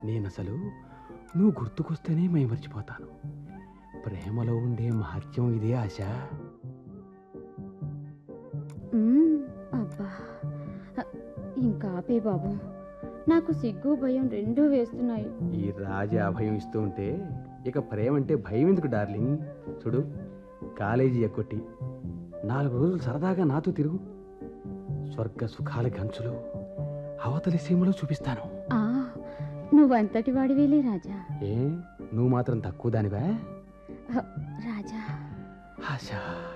నేనసలు నువ్వు గుర్తుకొస్తేనే మై మర్చిపోతాను ప్రేమలో ఉండే మహత్యం ఇదే ఆశ మ్మ్, అబ్బా హ, ఇంకా ఆపే బాబు నాకు సిగ్గు భయం రెండూ వేస్తున్నాయి ఈ రాజా అభయం ఇస్తూ ఉంటే ఇక ప్రేమ అంటే భయం ఎందుకు డార్లింగ్ చూడు కాలేజీ ఎక్కొట్టి నాలుగు రోజులు సరదాగా నాతో తిరుగు స్వర్గ సుఖాల గంచులు అవతలి సీమలో చూపిస్తాను ఆ నువ్వంతటి వాడివేలే రాజా ఏ నువ్వు మాత్రం తక్కువ దానివా హ, రాజా ఆశ